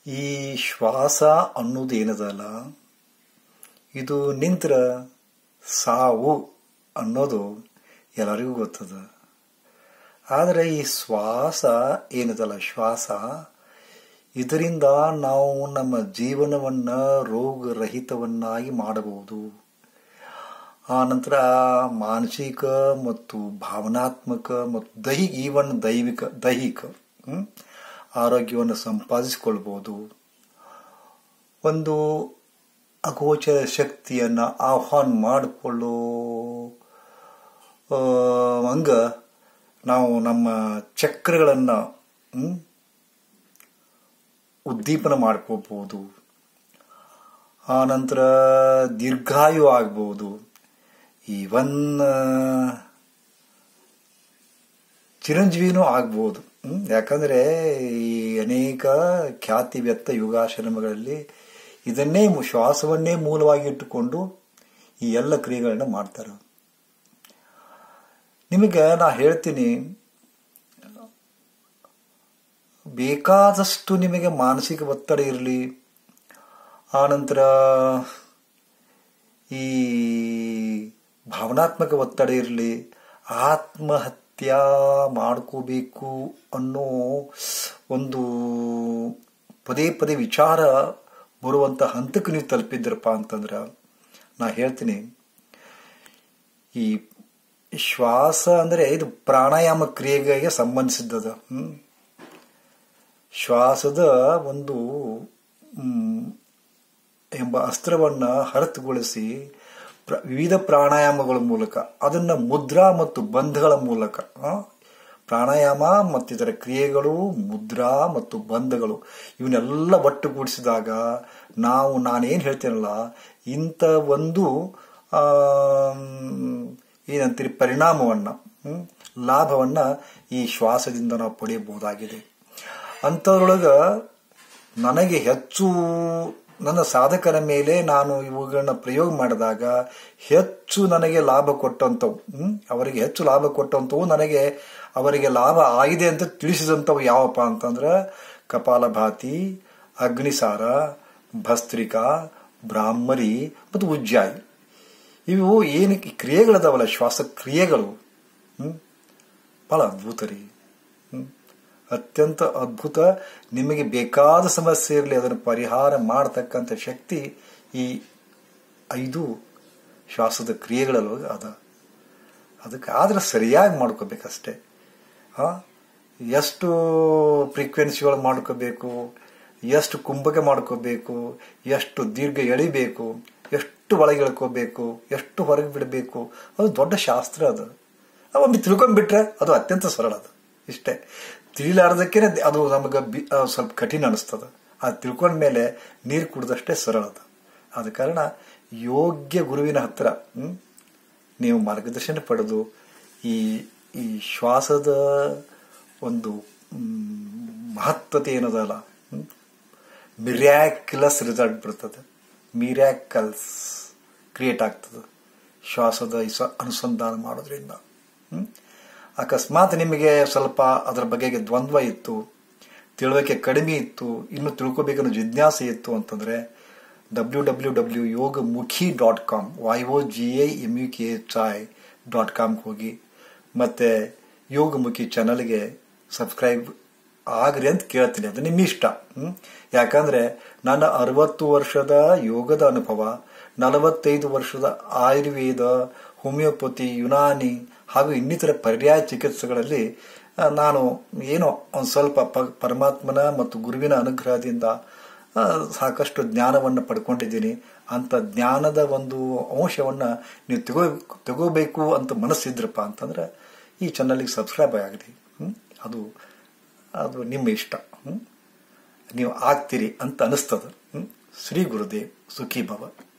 ಈ ಶ್ವಾಸ ಅನ್ನೋದು ಏನದಲ್ಲ ಇದು ನಿಂತ್ರ ಸಾವು ಅನ್ನೋದು ಎಲ್ಲರಿಗೂ ಗೊತ್ತದ ಆದರೆ ಈ ಶ್ವಾಸ ಏನದಲ್ಲ ಶ್ವಾಸ ಇದರಿಂದ ನಾವು ನಮ್ಮ ಜೀವನವನ್ನ ರೋಗರಹಿತವನ್ನಾಗಿ ಮಾಡಬಹುದು ಆ ನಂತರ ಮಾನಸಿಕ ಮತ್ತು ಭಾವನಾತ್ಮಕ ಮತ್ತು ದೈಹಿಕ ಈವನ್ ದೈವಿಕ ದೈಹಿಕ ಹ್ಮ್? ಆರೋಗ್ಯವನ್ನು ಸಂಪಾದಿಸಿಕೊಳ್ಬಹುದು ಒಂದು ಅಗೋಚರ ಶಕ್ತಿಯನ್ನ ಆಹ್ವಾನ ಮಾಡಿಕೊಳ್ಳೋ ಆ, ಹಂಗ ನಾವು ನಮ್ಮ ಚಕ್ರಗಳನ್ನ ಹ್ಮ್, ಉದ್ದೀಪನ ಮಾಡ್ಕೋಬಹುದು ಆ ನಂತರ ದೀರ್ಘಾಯು ಆಗ್ಬಹುದು ಈವನ್ ಚಿರಂಜೀವಿನೂ ಆಗ್ಬೋದು ಹ್ಮ್? ಯಾಕಂದ್ರೆ ಈ ಅನೇಕ ಖ್ಯಾತಿ ವ್ಯಕ್ತ ಯೋಗಾಶ್ರಮಗಳಲ್ಲಿ ಇದನ್ನೇ ಮು- ಶ್ವಾಸವನ್ನೇ ಮೂಲವಾಗಿ ಇಟ್ಟುಕೊಂಡು ಈ ಎಲ್ಲ ಕ್ರಿಯೆಗಳನ್ನ ಮಾಡ್ತಾರೆ ನಿಮಗೆ ನಾ ಹೇಳ್ತೀನಿ ಬೇಕಾದಷ್ಟು ನಿಮಗೆ ಮಾನಸಿಕ ಒತ್ತಡ ಇರಲಿ ಆನಂತರ ಈ ಭಾವನಾತ್ಮಕ ಒತ್ತಡ ಇರಲಿ ಆತ್ಮಹತ್ಯಾ ಮಾಡ್ಕೋಬೇಕು ಅನ್ನೋ ಒಂದು ಪದೇ ಪದೇ ವಿಚಾರ ಬರುವಂತ ಹಂತಕ್ಕೆ ನೀವು ತಲುಪಿದ್ರಪ್ಪ ಅಂತಂದ್ರ ನಾ ಹೇಳ್ತೀನಿ ಈ ಶ್ವಾಸ ಅಂದ್ರೆ ಇದು ಪ್ರಾಣಾಯಾಮ ಕ್ರಿಯೆಗೆ ಸಂಬಂಧಿಸಿದ್ದದ ಹ್ಮ್ ಶ್ವಾಸದ ಒಂದು ಮ್, ಎಂಬ ಅಸ್ತ್ರವನ್ನ ಹೊರತುಗೊಳಿಸಿ ಪ್ರ- ವಿವಿಧ ಪ್ರಾಣಾಯಾಮಗಳ ಮೂಲಕ ಅದನ್ನ ಮುದ್ರಾ ಮತ್ತು ಬಂಧಗಳ ಮೂಲಕ ಆ, ಪ್ರಾಣಾಯಾಮ ಮತ್ತಿತರ ಕ್ರಿಯೆಗಳು ಮುದ್ರಾ ಮತ್ತು ಬಂಧಗಳು ಇವನ್ನೆಲ್ಲ ಒಟ್ಟುಗೂಡಿಸಿದಾಗ ನಾವು ನಾನೇನ್ ಹೇಳ್ತೇನಲ್ಲ ಇಂಥ ಒಂದು ಆಮ್, ಏನಂತೀರಿ ಪರಿಣಾಮವನ್ನ ಹ್ಮ್, ಲಾಭವನ್ನ ಈ ಶ್ವಾಸದಿಂದ ನಾವು ಪಡೆಯಬಹುದಾಗಿದೆ ಅಂಥದ್ರೊಳಗ ನನಗೆ ಹೆಚ್ಚು ನನ್ನ ಸಾಧಕರ ಮೇಲೆ ನಾನು ಇವುಗಳನ್ನ ಪ್ರಯೋಗ ಮಾಡಿದಾಗ ಹೆಚ್ಚು ನನಗೆ ಲಾಭ ಕೊಟ್ಟಂಥವು ಹ್ಮ್? ಅವರಿಗೆ ಹೆಚ್ಚು ಲಾಭ ಕೊಟ್ಟಂಥವು ನನಗೆ ಅವರಿಗೆ ಲಾಭ ಆಗಿದೆ ಅಂತ ತಿಳಿಸಿದಂಥವು ಯಾವಪ್ಪ ಅಂತಂದ್ರೆ ಕಪಾಲಭಾತಿ ಅಗ್ನಿಸಾರ ಭಸ್ತ್ರಿಕಾ ಬ್ರಾಹ್ಮರಿ ಮತ್ತು ಉಜ್ಜಾಯಿ ಇವು ಏನಕ್ಕೆ ಕ್ರಿಯೆಗಳದಾವಲ್ಲ ಶ್ವಾಸ ಕ್ರಿಯೆಗಳು ಹ್ಮ್ ಬಹಳ ಅದ್ಭುತ ರೀ ಹ್ಮ್ ಅತ್ಯಂತ ಅದ್ಭುತ ನಿಮಗೆ ಬೇಕಾದ ಸಮಸ್ಯೆ ಇರಲಿ ಅದನ್ನು ಪರಿಹಾರ ಮಾಡತಕ್ಕಂಥ ಶಕ್ತಿ ಈ ಐದು ಶ್ವಾಸದ ಕ್ರಿಯೆಗಳಲ್ಲೂ ಅದ ಅದಕ್ಕೆ ಆದ್ರೆ ಸರಿಯಾಗಿ ಮಾಡ್ಕೋಬೇಕಷ್ಟೇ ಆ ಎಷ್ಟು ಫ್ರೀಕ್ವೆನ್ಸಿಗಳು ಮಾಡ್ಕೋಬೇಕು ಎಷ್ಟು ಕುಂಭಕ ಮಾಡ್ಕೋಬೇಕು ಎಷ್ಟು ದೀರ್ಘ ಎಳಿಬೇಕು ಎಷ್ಟು ಒಳಗೆ ಇಳ್ಕೋಬೇಕು ಎಷ್ಟು ಹೊರಗೆ ಬಿಡಬೇಕು ಅದು ದೊಡ್ಡ ಶಾಸ್ತ್ರ ಅದು ಒಮ್ಮೆ ತಿಳ್ಕೊಂಡ್ಬಿಟ್ರೆ ಅದು ಅತ್ಯಂತ ಸರಳ ಅದು ಇಷ್ಟೇ ತಿಳಿಲಾರ್ದಕ್ಕೇನೆ ಅದು ನಮಗೆ ಬಿ- ಆ, ಸ್ವಲ್ಪ ಕಠಿಣ ಅನಿಸ್ತದ ಅದು ತಿಳ್ಕೊಂಡ್ಮೇಲೆ ನೀರು ಕುಡಿದಷ್ಟೇ ಸರಳ ಅದು ಆದ ಕಾರಣ ಯೋಗ್ಯ ಗುರುವಿನ ಹತ್ರ ಹ್ಮ್, ನೀವು ಮಾರ್ಗದರ್ಶನ ಪಡೆದು ಈ ಈ ಶ್ವಾಸದ ಒಂದು ಮ್, ಮಹತ್ವತೆ ಏನದಲ್ಲ ಮಿರ್ಯಾಕ್ಯುಲಸ್ ರಿಸಲ್ಟ್ ಬರ್ತದೆ ಮಿರ್ಯಾಕಲ್ಸ್ ಕ್ರಿಯೇಟ್ ಆಗ್ತದೆ ಶ್ವಾಸದ ಈ ಸ- ಅನುಸಂಧಾನ ಮಾಡೋದ್ರಿಂದ ಹ್ಮ್? ಅಕಸ್ಮಾತ್ ನಿಮಗೆ ಸ್ವಲ್ಪ ಅದರ ಬಗೆಗೆ ದ್ವಂದ್ವ ಇತ್ತು ತಿಳುವಳಿಕೆ ಕಡಿಮೆ ಇತ್ತು ಇನ್ನು ತಿಳ್ಕೊಬೇಕನ್ನೋ ಜಿಜ್ಞಾಸೆ ಇತ್ತು ಅಂತಂದ್ರೆ W W W Yogamukhi dot com Y O G A M U K H I dot ಕಾಮ್ಗೆ ಹೋಗಿ ಮತ್ತೆ ಯೋಗಮುಖಿ ಚಾನಲ್ಗೆ ಸಬ್ಸ್ಕ್ರೈಬ್ ಆಗ್ರಿ ಅಂತ ಕೇಳ್ತೀನಿ ಅದು ನಿಮ್ಮ ಇಷ್ಟ ಹ್ಮ್? ಯಾಕಂದ್ರೆ ನನ್ನ ಅರವತ್ತು ವರ್ಷದ ಯೋಗದ ಅನುಭವ ನಲವತ್ತೈದು ವರ್ಷದ ಆಯುರ್ವೇದ ಹೋಮಿಯೋಪತಿ ಯುನಾನಿ ಹಾಗೂ ಇನ್ನಿತರ ಪರ್ಯಾಯ ಚಿಕಿತ್ಸೆಗಳಲ್ಲಿ ಆ, ನಾನು ಏನೋ ಒಂದು ಸ್ವಲ್ಪ ಪ- ಪರಮಾತ್ಮನ ಮತ್ತು ಗುರುವಿನ ಅನುಗ್ರಹದಿಂದ ಆ, ಸಾಕಷ್ಟು ಜ್ಞಾನವನ್ನು ಪಡ್ಕೊಂಡಿದ್ದೀನಿ ಅಂತ ಜ್ಞಾನದ ಒಂದು ಅಂಶವನ್ನ ನೀವು ತಗೋ ತಗೋಬೇಕು ಅಂತ ಮನಸ್ಸಿದ್ರಪ್ಪ ಅಂತಂದ್ರೆ ಈ ಚಾನಲ್ಗೆ ಸಬ್ಸ್ಕ್ರೈಬ್ ಆಗಲಿ ಹ್ಮ್? ಅದು ಅದು ನಿಮ್ಮ ಇಷ್ಟ ಹ್ಮ್? ನೀವು ಆಗ್ತೀರಿ ಅಂತ ಅನಿಸ್ತದ ಹ್ಮ್? ಶ್ರೀ ಗುರುದೇವ್ ಸುಖಿ ಭವ